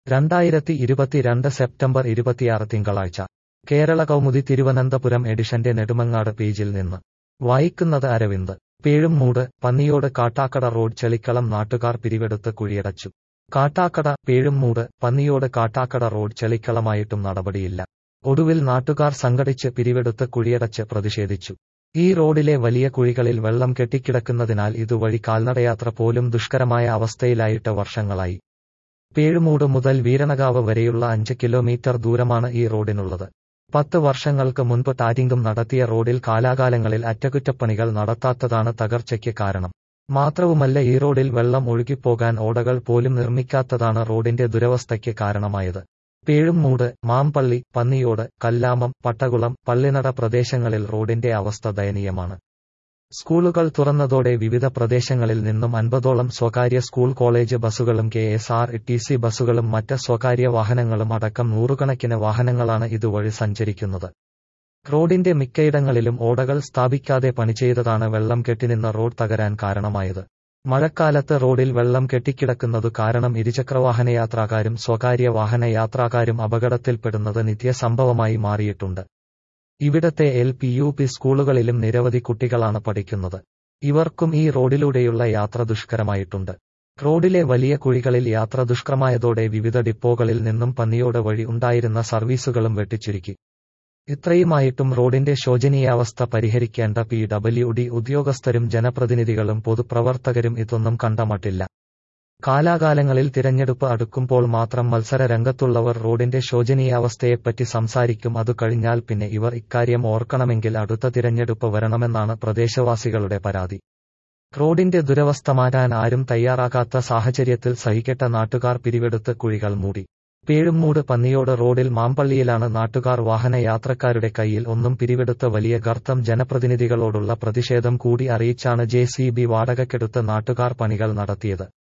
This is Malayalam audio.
രണ്ടായിരത്തി ഇരുപത്തിരണ്ട് സെപ്റ്റംബർ ഇരുപത്തിയാറ് തിങ്കളാഴ്ച കേരള കൗമുദി തിരുവനന്തപുരം എഡിഷന്റെ നെടുമങ്ങാട് പേജിൽ നിന്ന് വായിക്കുന്നത് അരവിന്ദ് പേഴുംമൂട് പന്നിയോട് കാട്ടാക്കട റോഡ് ചെളിക്കളം നാട്ടുകാർ പിരിവെടുത്ത് കുഴിയടച്ചു കാട്ടാക്കട പേഴുംമൂട് പന്നിയോട് കാട്ടാക്കട റോഡ് ചെളിക്കളമായിട്ടും നടപടിയില്ല ഒടുവിൽ നാട്ടുകാർ സംഘടിച്ച് പിരിവെടുത്ത് കുഴിയടച്ച് പ്രതിഷേധിച്ചു ഈ റോഡിലെ വലിയ കുഴികളിൽ വെള്ളം കെട്ടിക്കിടക്കുന്നതിനാൽ ഇതുവഴി കാൽനടയാത്ര പോലും ദുഷ്കരമായ അവസ്ഥയിലായിട്ട് വർഷങ്ങളായി പേഴുമൂട് മുതൽ വീരണകാവ് വരെയുള്ള അഞ്ച് കിലോമീറ്റർ ദൂരമാണ് ഈ റോഡിനുള്ളത് പത്ത് വർഷങ്ങൾക്ക് മുൻപ് ടാരിങ്കും നടത്തിയ റോഡിൽ കാലാകാലങ്ങളിൽ അറ്റകുറ്റപ്പണികൾ നടത്താത്തതാണ് തകർച്ചയ്ക്ക് കാരണം മാത്രവുമല്ല ഈ റോഡിൽ വെള്ളം ഒഴുകിപ്പോകാൻ ഓടകൾ പോലും നിർമ്മിക്കാത്തതാണ് റോഡിന്റെ ദുരവസ്ഥയ്ക്ക് കാരണമായത് പേഴുംമൂട് മാമ്പള്ളി പന്നിയോട് കല്ലാമം പട്ടകുളം പള്ളിനട പ്രദേശങ്ങളിൽ റോഡിന്റെ അവസ്ഥ ദയനീയമാണ് സ്കൂളുകൾ തുറന്നതോടെ വിവിധ പ്രദേശങ്ങളിൽ നിന്നും അൻപതോളം സ്വകാര്യ സ്കൂൾ കോളേജ് ബസ്സുകളും K S R T C ബസ്സുകളും മറ്റ് സ്വകാര്യ വാഹനങ്ങളും അടക്കം നൂറുകണക്കിന് വാഹനങ്ങളാണ് ഇതുവഴി സഞ്ചരിക്കുന്നത് റോഡിന്റെ മിക്കയിടങ്ങളിലും ഓടകൾ സ്ഥാപിക്കാതെ പണിചെയ്തതാണ് വെള്ളം കെട്ടിനിന്ന റോഡ് തകരാൻ കാരണമായത് മഴക്കാലത്ത് റോഡിൽ വെള്ളം കെട്ടിക്കിടക്കുന്നതു കാരണം ഇരുചക്രവാഹനയാത്രാക്കാരും സ്വകാര്യ വാഹനയാത്രാക്കാരും അപകടത്തിൽപ്പെടുന്നത് നിത്യസംഭവമായി മാറിയിട്ടുണ്ട് ഇവിടത്തെ എൽ പി യു പി സ്കൂളുകളിലും നിരവധി കുട്ടികളാണ് പഠിക്കുന്നത് ഇവർക്കും ഈ റോഡിലൂടെയുള്ള യാത്ര ദുഷ്കരമായിട്ടുണ്ട് റോഡിലെ വലിയ കുഴികളിൽ യാത്ര ദുഷ്കരമായതോടെ വിവിധ ഡിപ്പോകളിൽ നിന്നും പന്നിയോട് വഴി ഉണ്ടായിരുന്ന സർവീസുകളും വെട്ടിച്ചുരുക്കി ഇത്രയുമായിട്ടും റോഡിന്റെ ശോചനീയാവസ്ഥ പരിഹരിക്കേണ്ട പി ഡബ്ല്യു ഡി ഉദ്യോഗസ്ഥരും ജനപ്രതിനിധികളും പൊതുപ്രവർത്തകരും ഇതൊന്നും കണ്ടമട്ടില്ല കാലാകാലങ്ങളിൽ തിരഞ്ഞെടുപ്പ് അടുക്കുമ്പോൾ മാത്രം മത്സര രംഗത്തുള്ളവർ റോഡിന്റെ ശോചനീയാവസ്ഥയെപ്പറ്റി സംസാരിക്കും അതു കഴിഞ്ഞാൽ പിന്നെ ഇവർ ഇക്കാര്യം ഓർക്കണമെങ്കിൽ അടുത്ത തിരഞ്ഞെടുപ്പ് വരണമെന്നാണ് പ്രദേശവാസികളുടെ പരാതി റോഡിന്റെ ദുരവസ്ഥ മാറ്റാൻ ആരും തയ്യാറാകാത്ത സാഹചര്യത്തിൽ സഹിക്കെട്ട നാട്ടുകാർ പിരിവെടുത്ത് കുഴികൾ മൂടി പേഴുംമൂട് പന്നിയോട് റോഡിൽ മാമ്പള്ളിയിലാണ് നാട്ടുകാർ വാഹനയാത്രക്കാരുടെ കയ്യിൽ ഒന്നും പിരിവെടുത്ത വലിയ ഗർത്തം ജനപ്രതിനിധികളോടുള്ള പ്രതിഷേധം കൂടി അറിയിച്ചാണ് ജെ സി ബി വാടകയ്ക്കെടുത്ത് നാട്ടുകാർ പണികൾ നടത്തിയത്